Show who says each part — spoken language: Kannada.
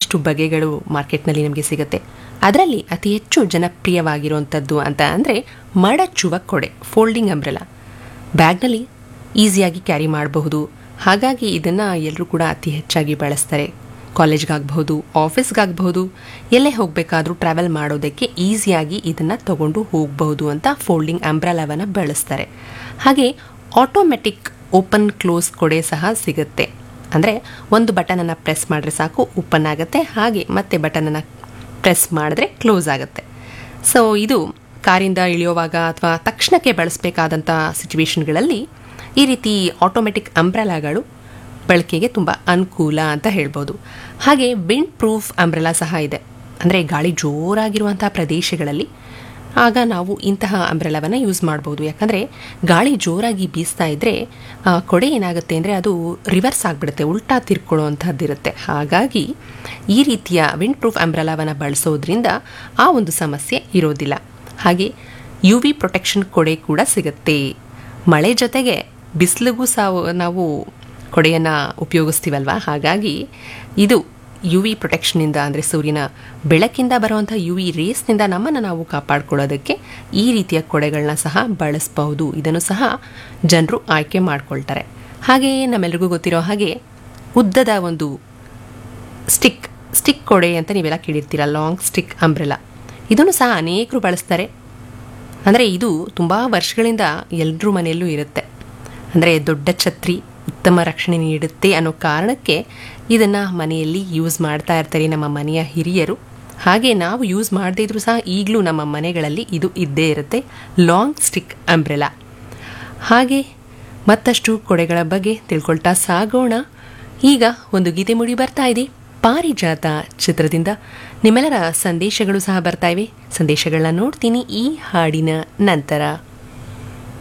Speaker 1: ಸಾಕಷ್ಟು ಬಗೆಗಳು ಮಾರ್ಕೆಟ್ನಲ್ಲಿ ನಮಗೆ ಸಿಗುತ್ತೆ ಅದರಲ್ಲಿ ಅತಿ ಹೆಚ್ಚು ಜನಪ್ರಿಯವಾಗಿರುವಂಥದ್ದು ಅಂತ ಅಂದರೆ ಮಡಚುವ ಕೊಡೆ ಫೋಲ್ಡಿಂಗ್ ಅಂಬ್ರೆಲಾ ಬ್ಯಾಗ್ನಲ್ಲಿ ಈಸಿಯಾಗಿ ಕ್ಯಾರಿ ಮಾಡಬಹುದು ಹಾಗಾಗಿ ಇದನ್ನು ಎಲ್ಲರೂ ಕೂಡ ಅತಿ ಹೆಚ್ಚಾಗಿ ಬಳಸ್ತಾರೆ ಕಾಲೇಜ್ಗಾಗಬಹುದು ಆಫೀಸ್ಗಾಗಬಹುದು ಎಲ್ಲೇ ಹೋಗಬೇಕಾದ್ರೂ ಟ್ರಾವೆಲ್ ಮಾಡೋದಕ್ಕೆ ಈಸಿಯಾಗಿ ಇದನ್ನು ತಗೊಂಡು ಹೋಗಬಹುದು ಅಂತ ಫೋಲ್ಡಿಂಗ್ ಅಂಬ್ರೆಲಾವನ್ನು ಬಳಸ್ತಾರೆ ಹಾಗೆ ಆಟೋಮೆಟಿಕ್ ಓಪನ್ ಕ್ಲೋಸ್ ಕೊಡೆ ಸಹ ಸಿಗುತ್ತೆ ಅಂದರೆ ಒಂದು ಬಟನನ್ನು ಪ್ರೆಸ್ ಮಾಡಿದ್ರೆ ಸಾಕು ಓಪನ್ ಆಗುತ್ತೆ ಹಾಗೆ ಮತ್ತೆ ಬಟನನ್ನು ಪ್ರೆಸ್ ಮಾಡಿದ್ರೆ ಕ್ಲೋಸ್ ಆಗುತ್ತೆ ಸೊ ಇದು ಕಾರಿಂದ ಇಳಿಯುವಾಗ ಅಥವಾ ತಕ್ಷಣಕ್ಕೆ ಬಳಸಬೇಕಾದಂಥ ಸಿಚುವೇಶನ್ಗಳಲ್ಲಿ ಈ ರೀತಿ ಆಟೋಮೆಟಿಕ್ ಅಂಬ್ರೆಲಾಗಳು ಬಳಕೆಗೆ ತುಂಬ ಅನುಕೂಲ ಅಂತ ಹೇಳ್ಬೋದು ಹಾಗೆ ವಿಂಡ್ ಪ್ರೂಫ್ ಅಂಬ್ರೆಲಾ ಸಹ ಇದೆ ಅಂದರೆ ಗಾಳಿ ಜೋರಾಗಿರುವಂಥ ಪ್ರದೇಶಗಳಲ್ಲಿ ಆಗ ನಾವು ಇಂತಹ ಅಂಬ್ರೆಲಾವನ್ನು ಯೂಸ್ ಮಾಡ್ಬೋದು ಯಾಕಂದರೆ ಗಾಳಿ ಜೋರಾಗಿ ಬೀಸ್ತಾ ಇದ್ದರೆ ಆ, ಕೊಡೆ ಏನಾಗುತ್ತೆ ಅಂದರೆ ಅದು ರಿವರ್ಸ್ ಆಗಿಬಿಡುತ್ತೆ ಉಲ್ಟಾ ತಿರ್ಕೊಳ್ಳುವಂಥದ್ದಿರುತ್ತೆ ಹಾಗಾಗಿ ಈ ರೀತಿಯ ವಿಂಡ್ ಪ್ರೂಫ್ ಅಂಬ್ರೆಲಾವನ್ನು ಬಳಸೋದ್ರಿಂದ ಆ ಒಂದು ಸಮಸ್ಯೆ ಇರೋದಿಲ್ಲ ಹಾಗೆ ಯು ವಿ ಪ್ರೊಟೆಕ್ಷನ್ ಕೊಡೆ ಕೂಡ ಸಿಗುತ್ತೆ ಮಳೆ ಜೊತೆಗೆ ಬಿಸಿಲಿಗೂ ಸಹ ನಾವು ಕೊಡೆಯನ್ನು ಉಪಯೋಗಿಸ್ತೀವಲ್ವ ಹಾಗಾಗಿ ಇದು ಯು ವಿ ಪ್ರೊಟೆಕ್ಷನಿಂದ ಅಂದರೆ ಸೂರ್ಯನ ಬೆಳಕಿಂದ ಬರುವಂಥ ಯು ವಿ ರೇಸ್ನಿಂದ ನಮ್ಮನ್ನು ನಾವು ಕಾಪಾಡ್ಕೊಳ್ಳೋದಕ್ಕೆ ಈ ರೀತಿಯ ಕೊಡೆಗಳನ್ನ ಸಹ ಬಳಸಬಹುದು ಇದನ್ನು ಸಹ ಜನರು ಆಯ್ಕೆ ಮಾಡ್ಕೊಳ್ತಾರೆ ಹಾಗೆಯೇ ನಮ್ಮೆಲ್ರಿಗೂ ಗೊತ್ತಿರೋ ಹಾಗೆ ಉದ್ದದ ಒಂದು ಸ್ಟಿಕ್ ಸ್ಟಿಕ್ ಕೊಡೆ ಅಂತ ನೀವೆಲ್ಲ ಕೇಳಿರ್ತೀರ ಲಾಂಗ್ ಸ್ಟಿಕ್ ಅಂಬ್ರೆಲಾ ಇದನ್ನು ಸಹ ಅನೇಕರು ಬಳಸ್ತಾರೆ ಅಂದರೆ ಇದು ತುಂಬ ವರ್ಷಗಳಿಂದ ಎಲ್ಲರ ಮನೆಯಲ್ಲೂ ಇರುತ್ತೆ ಅಂದರೆ ದೊಡ್ಡ ಛತ್ರಿ ಉತ್ತಮ ರಕ್ಷಣೆ ನೀಡುತ್ತೆ ಅನ್ನೋ ಕಾರಣಕ್ಕೆ ಇದನ್ನು ಮನೆಯಲ್ಲಿ ಯೂಸ್ ಮಾಡ್ತಾ ಇರ್ತಾರೆ ನಮ್ಮ ಮನೆಯ ಹಿರಿಯರು ಹಾಗೆ ನಾವು ಯೂಸ್ ಮಾಡದೇ ಇದ್ರೂ ಸಹ ಈಗಲೂ ನಮ್ಮ ಮನೆಗಳಲ್ಲಿ ಇದು ಇದ್ದೇ ಇರುತ್ತೆ ಲಾಂಗ್ ಸ್ಟಿಕ್ ಅಂಬ್ರೆಲಾ ಹಾಗೆ ಮತ್ತಷ್ಟು ಕೊಡೆಗಳ ಬಗ್ಗೆ ತಿಳ್ಕೊಳ್ತಾ ಸಾಗೋಣ ಈಗ ಒಂದು ಗೀತೆ ಮುಡಿ ಬರ್ತಾ ಇದೆ ಪಾರಿಜಾತ ಚಿತ್ರದಿಂದ ನಿಮ್ಮೆಲ್ಲರ ಸಂದೇಶಗಳು ಸಹ ಬರ್ತಾ ಇವೆ ಸಂದೇಶಗಳನ್ನ ನೋಡ್ತೀನಿ ಈ ಹಾಡಿನ ನಂತರ